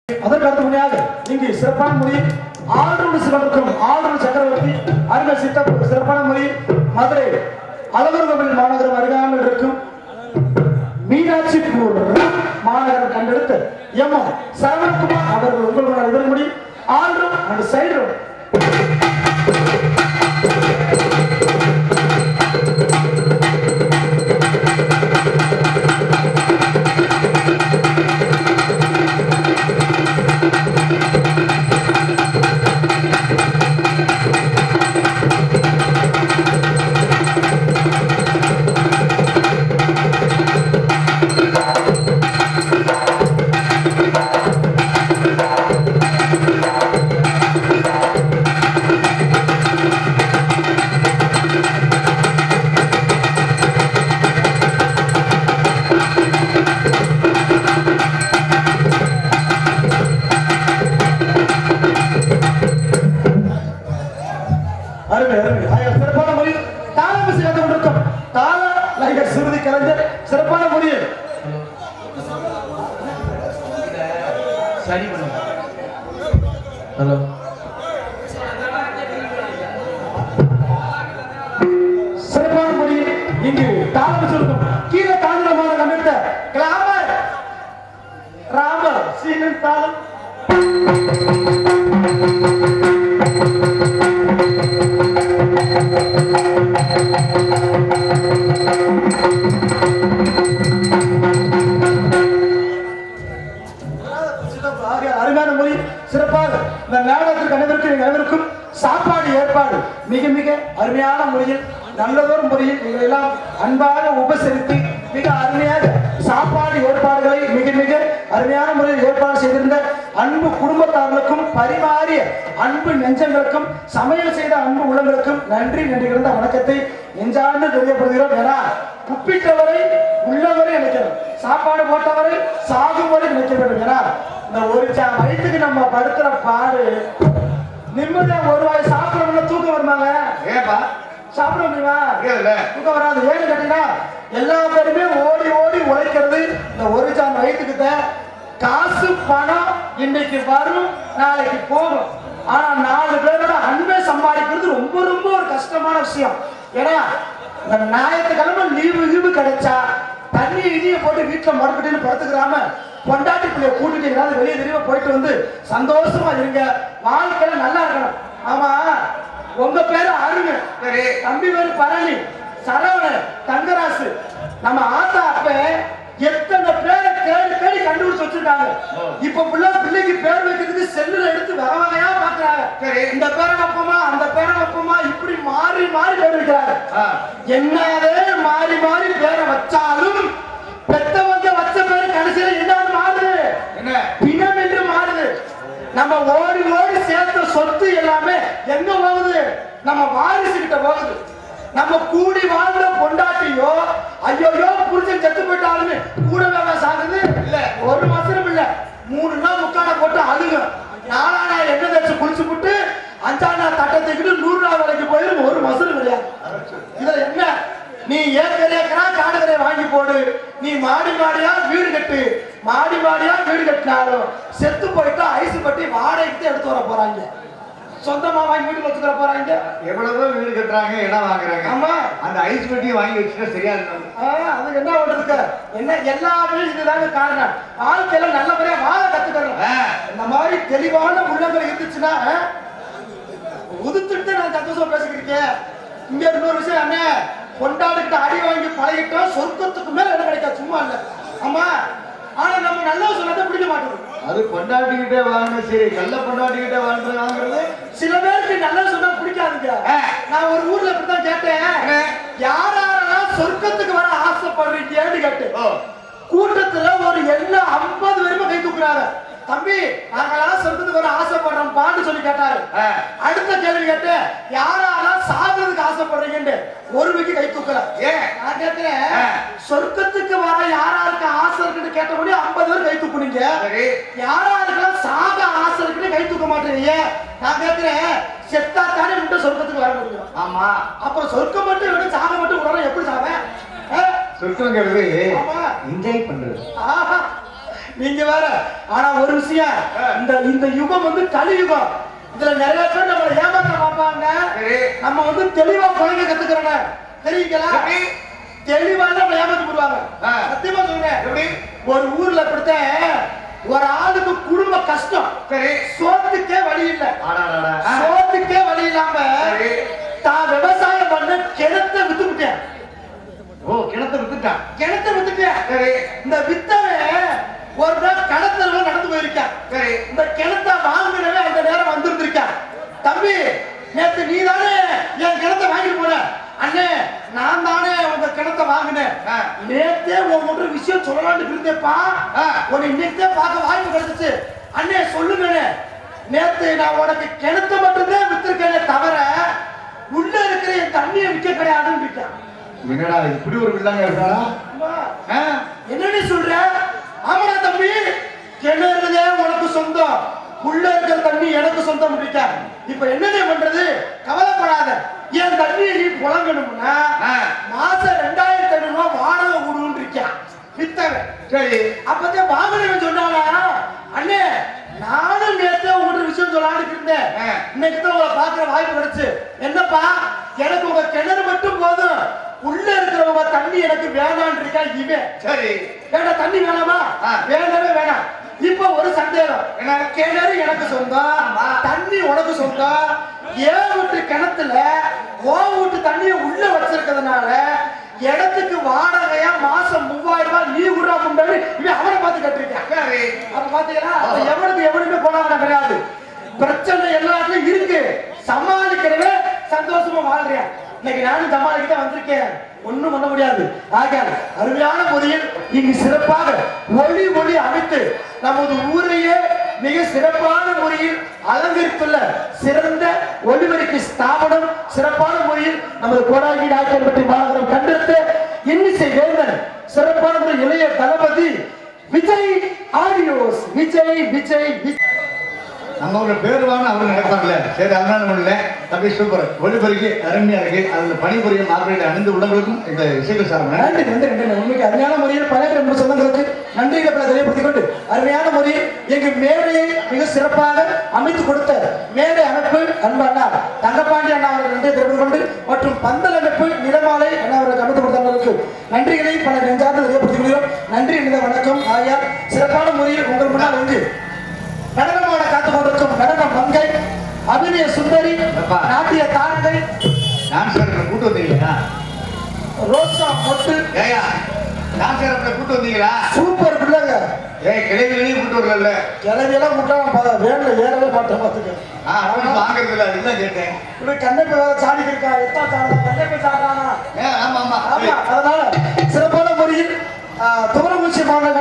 அதற்கு அடுத்தபடியாக இங்கு சிறப்பான முறையில் ஆளுநர் சிறப்புக்கும் ஆளுநர் சக்கரவர்த்தி அருமை சித்தப்பு சிறப்பான முறையில் மதுரை அழகர் கோவில் மாநகரம் அருகாமல் இருக்கும் மீனாட்சிபுர் மாநகரம் கண்டெடுத்த எம் எம் சரவணகுமார் அவர்கள் உங்கள் முன்னால் இவரும்படி ஆளுநர் அந்த சைடு அருமை அருமை ஆகிய சிறப்பான முறையில் தாளம் செய்து கொண்டிருக்கும் தாள லைகர் சிறுதி கலைஞர் சிறப்பான முறையில் சரி பண்ணுங்க ஹலோ சிறப்பான முறையில் இங்கு தாளம் சொல்லும் கீழே தாண்டமான கண்டித்த கிளாமர் ராமர் சீனன் தாளம் ஆகிய அருமையான மொழி சிறப்பாக இந்த நாடகத்திற்கு அனைவருக்கும் எங்கள் அனைவருக்கும் சாப்பாடு ஏற்பாடு மிக மிக அருமையான முறையில் நல்லதொரு முறையில் நீங்கள் எல்லாம் அன்பாக உபசரித்து மிக அருமையாக சாப்பாடு ஏற்பாடுகளை மிக மிக அருமையான முறையில் ஏற்பாடு செய்திருந்த அன்பு குடும்பத்தார்களுக்கும் பரிமாறிய அன்பு நெஞ்சங்களுக்கும் சமையல் செய்த அன்பு உள்ளங்களுக்கும் நன்றி நன்றி கிடந்த வணக்கத்தை நெஞ்சாண்டு தெரியப்படுகிறோம் ஏன்னா உப்பிட்டவரை உள்ளவரை நினைக்கிறோம் சாப்பாடு போட்டவரை சாகும் வரை நினைக்க வேண்டும் ஏன்னா இந்த ஒரு சா வயிற்றுக்கு நம்ம படுத்துற பாடு நிம்மதியா ஒரு வாய் சாப்பிடணும்னா தூக்கம் வருமாங்க ஏப்பா சாப்பிட முடியுமா முடியாதுல்ல தூக்கம் வராது ஏன்னு கேட்டீங்கன்னா எல்லா பேருமே ஓடி ஓடி உழைக்கிறது இந்த ஒரு சான் வயிற்றுக்கு தான் காசு பணம் இன்னைக்கு வரும் நாளைக்கு போகும் ஆனா நாலு பேரோட அன்பை சம்பாதிக்கிறது ரொம்ப ரொம்ப ஒரு கஷ்டமான விஷயம் ஏன்னா இந்த ஞாயிற்றுக்கிழமை லீவு லீவு கிடைச்சா தண்ணி இடியை போட்டு வீட்டுல மறுபடியும் படுத்துக்கிறாம பொண்டாட்டி பிள்ளைய கூட்டிட்டு எங்கேயாவது வெளியே தெளிவா போயிட்டு வந்து சந்தோஷமா இருங்க வாழ்க்கையில நல்லா இருக்கணும் ஆமா உங்க பேரு அருங்க சரி தம்பி பேரு பரணி சரவணன் தங்கராசு நம்ம ஆத்தா அப்ப எத்தனை பேரை தேடி தேடி கண்டுபிடிச்சு வச்சிருக்காங்க இப்ப புள்ள பிள்ளைக்கு பேர் வைக்கிறதுக்கு செல்லுல எடுத்து வகை வகையா பாக்குறாங்க சரி. இந்த பேரை வைப்போமா அந்த பேரை வைப்போமா இப்படி மாறி மாறி பேர் வைக்கிறாங்க ஆ என்னதே மாறி மாறி பேரை வச்சாலும் பெத்தவங்க வச்ச பேரு கடைசியில என்னன்னு மாறுது என்ன பிணம் என்று மாறுது நம்ம ஓடி ஓடி சேர்த்த சொத்து எல்லாமே எங்க போகுது நம்ம வாரிசு கிட்ட போகுது நம்ம கூடி வாழ்ந்த பொண்டாட்டியோ ஐயோயோ புருஷன் செத்து போயிட்டாலுமே கூட வேலை சாகுது இல்ல ஒரு மாசம் இல்ல மூணு நாள் முக்காட போட்டு அழுகும் நாலா நாள் எண்ணெய் தேய்ச்சி குளிச்சு விட்டு அஞ்சாம் நாள் தட்டை தூக்கிட்டு நூறு நாள் வரைக்கும் போயிடும் ஒரு மசூல் கிடையாது இதுல என்ன நீ ஏக்கர் ஏக்கரா காடுகரை வாங்கி போடு நீ மாடி மாடியா வீடு கட்டு மாடி மாடியா வீடு கட்டினாலும் செத்து போயிட்டு ஐஸ் பட்டி வாடகைக்கு எடுத்து வர போறாங்க சொந்தமா வாங்கி வீட்டுக்கு வச்சுக்கிற போறாங்க எவ்வளவோ வீடு கட்டுறாங்க இடம் வாங்குறாங்க ஆமா அந்த ஐஸ் பெட்டியை வாங்கி வச்சுட்டா சரியா இருக்கும் ஆ, அதுக்கு என்ன பண்றதுக்கு என்ன எல்லாமே இதுதாங்க காரணம் வாழ்க்கையில நல்லபடியா வாழ கத்துக்கணும் ஆ. இந்த மாதிரி தெளிவான உள்ளங்கள் இருந்துச்சுன்னா ஆ, உதுத்துட்டு நான் சந்தோஷமா பேசிக்கிட்டு இருக்கேன் இங்க இன்னொரு விஷயம் என்ன கொண்டாடிக்கிட்டு அடி வாங்கி பழகிட்டோம் சொர்க்கத்துக்கு மேல என்ன கிடைக்காது சும்மா இல்ல ஆமா ஆனா நம்ம நல்ல சொன்னதை பிடிக்க மாட்டோம் அது கொண்டாட்டிக்கிட்டே வாங்கணும் சரி கள்ள கொண்டாட்டிக்கிட்டே வாழ்ந்து வாங்குறது சில பேருக்கு நல்ல சொன்னா பிடிக்காதுங்க ஆ. நான் ஒரு ஊர்ல இப்படித்தான் கேட்டேன் என்ன? யார் யாரெல்லாம் சொர்க்கத்துக்கு வர ஆசைப்படுறீங்கன்னு கேட்டு ஓ கூட்டத்துல ஒரு எல்லா ஐம்பது பேருமே கை தூக்குறாங்க தம்பி நாங்கெல்லாம் சொர்க்கத்துக்கு வர ஆசைப்படுறோம் பான்னு சொல்லி கேட்டாரு ஆ. அடுத்த கேள்வி கேட்டு யாரெல்லாம் சாகிறதுக்கு ஆசைப்படுறீங்கன்னு ஒரு வைக்கு கை தூக்கல ஏன் நான் கேட்கிறேன் ஆ. சொர்க்கத்துக்கு வர யாராருக்கு ஆசை இருக்குன்னு கேட்டபடி ஐம்பது பேர் கை தூக்குனீங்க சரி யாராருக்கெல்லாம் சாக ஆசை இருக்குன்னு கை தூக்க மாட்டேங்க நான் கேட்கிறேன் செத்தா தானே விட்டு சொர்க்கத்துக்கு வர முடியும் ஆமா அப்புறம் சொர்க்கம் மட்டும் விட சாக மட்டும் விடுறோம் எப்படி சாவேன் ஆ? சொர்க்கங்கிறது ஆமா. என்ஜாய் பண்றது ஆஹா நீங்க வேற ஆனா ஒரு விஷயம் இந்த இந்த யுகம் வந்து கலியுகம் இதுல நிறைய பேர் நம்மள ஏமாத்த பார்ப்பாங்க சரி. நம்ம வந்து தெளிவா குழந்தை கத்துக்கிறோங்க தெரியுங்களா எப்படி? தெளிவா நம்ம ஏமாத்தி போடுவாங்க ஆ. சத்தியமா சொல்றேன் எப்படி? ஒரு ஊர்ல இப்படித்தான் ஒரு ஆளுக்கு குடும்ப கஷ்டம் சரி சோத்துக்கே வழி இல்ல ஆடாடாடா. ஆ. சோத்துக்கே வழி இல்லாம சரி. தான் விவசாயம் பண்ண கிணத்தை வித்துக்கிட்டேன் ஓ கிணத்தை வித்துட்டான் கிணத்தை வித்துட்டேன் சரி இந்த வித்தவன் ஒரு நாள் கடத்தல நடந்து போயிருக்கான் சரி இந்த கிணத்தை வாங்கினவன் அந்த நேரம் வந்திருந்திருக்கான் தம்பி நேத்து நீ தானே என் கிணத்தை வாங்கிட்டு போன அண்ணே நான் தானே உங்க கிணத்தை வாங்கினேன் ஆ. நேத்தே உங்ககிட்ட விஷயம் சொல்லலாம்னு இருந்தேப்பா ஆ. உன்னை இன்னைக்கு பார்க்க வாய்ப்பு கிடைச்சிச்சு அண்ணே சொல்லுங்க நேத்து நான் உனக்கு கிணத்தை மட்டும்தான் வித்திருக்கேனே தவிர உள்ள இருக்கிற என் தண்ணியை விற்க கிடையாதுன்னு இருக்கான் என்னடா இப்படி ஒரு வில்லங்க இருக்காடா அம்மா, ஆ? என்னடி சொல்ற ஆமாடா தம்பி கிணறுதே உனக்கு சொந்தம் உள்ள இருக்கிற தண்ணி எனக்கு சொந்தம் இருக்க இப்ப என்னடி பண்றது கவலைப்படாத என் தண்ணியை நீ புழங்கணும்னா ஆ. மாசம் ரெண்டாயிரத்தி ஐநூறு ரூபாய் வாடகை கொடுன்னு இருக்கான் வித்தவன் சரி அப்பதான் வாங்கினவன் சொன்னானா அண்ணே நானும் நேத்து உங்கள்ட்ட விஷயம் சொல்லலாம்னு இருந்தேன் ஆ. இன்னைக்கு தான் உங்களை பாக்குற வாய்ப்பு கிடைச்சு என்னப்பா எனக்கு உங்க கிணறு மட்டும் போதும் உள்ள இருக்கிறவங்க தண்ணி எனக்கு வேணான்னு இருக்கா இவன் சரி வேண்டாம் தண்ணி வேணாமா ஆ. வேணவே வேணாம் இப்ப ஒரு சந்தேகம் என்ன? கிணறு எனக்கு சொந்தம் தண்ணி உனக்கு சொந்தம் ஏன் வீட்டு கிணத்துல ஓ வீட்டு தண்ணியை உள்ள வச்சிருக்கிறதுனால இடத்துக்கு வாடகையா மாசம் மூவாயிரம் ரூபாய் நீ விடுறா முன்னாடி இவன் அவனை பார்த்து கட்டிருக்கான் சரி அப்ப பாத்தீங்களா அப்ப எவனுக்கு எவனுமே போனாங்க கிடையாது பிரச்சனை எல்லாத்துலயும் இருக்கு சமாளிக்கிறவே சந்தோஷமா வாழ்றேன் இன்னைக்கு நானும் சமாளிக்க தான் வந்திருக்கேன் ஒண்ணும் பண்ண முடியாது ஆக அருமையான முறையில் இங்கு சிறப்பாக ஒளி ஒளி அமைத்து நமது ஊரையே மிக சிறப்பான முறையில் அலங்கரித்துள்ள சிறந்த ஒளிபெருக்கி ஸ்தாபனம் சிறப்பான முறையில் நமது கோடாங்கி டாக்டர் பற்றி மாநகரம் கண்டெடுத்து இன்னிசை வேந்தன் சிறப்பான முறை இளைய தளபதி விஜய் ஆடியோஸ் விஜய் விஜய் விஜய் நம்ம ஒரு பேர் வாங்க அவர் நினைப்பாங்கல்ல சரி அதனால ஒண்ணு தம்பி சூப்பர் ஒளிபெருக்கி அருமையா இருக்கு அதுல பணிபுரியும் மார்க்கெட் அணிந்து உள்ளவங்களுக்கும் இந்த இசைகள் சார் நன்றி நன்றி நன்றி உண்மைக்கு அருமையான முறையில் பல நம்ம சொந்தங்களுக்கு நன்றிகளை பல தெரியப்படுத்திக் கொண்டு அருமையான முறையில் எங்க மேடையை மிக சிறப்பாக அமைத்து கொடுத்த மேடை அமைப்பு அன்பு அண்ணா தங்கப்பாண்டி அண்ணா அவர்கள் நன்றி தெரிவித்துக் கொண்டு மற்றும் பந்தல் அமைப்பு நிலமாலை அண்ணா அவர்களுக்கு அமைத்து கொடுத்தவர்களுக்கு நன்றிகளை பல நெஞ்சார்ந்து தெரியப்படுத்திக் கொள்கிறோம் நன்றி இந்த வணக்கம் ஆயா சிறப்பான முறையில் உங்கள் முன்னால் வந்து நடனமாட காத்துக் கொண்டிருக்கும் நடன மங்கை அபிநய சுந்தரி அப்பா. நாட்டிய தாரகை டான்சர் கூட்டு வந்தீங்களா ரோசா மொட்டு ஏயா டான்சர் கூட்டு வந்தீங்களா சூப்பர் பிள்ளைங்க ஏய் கிளைவிலையும் கூட்டு வரல கிளவியெல்லாம் விட்டா நான் பா- வேன்ல ஏறவே மாட்டேன் பார்த்துக்க ஆ அவனுக்கு வாங்குறது இல்ல அதுதான் கேட்டேன் இப்படி கண்ணப்ப வேற சாடி இருக்கா எத்தா சாடா கண்ணப்ப சாடானா ஏ ஆமா ஆமா ஆமா அதனால சிறப்பான முறையில் துவரங்குச்சி மாநகர்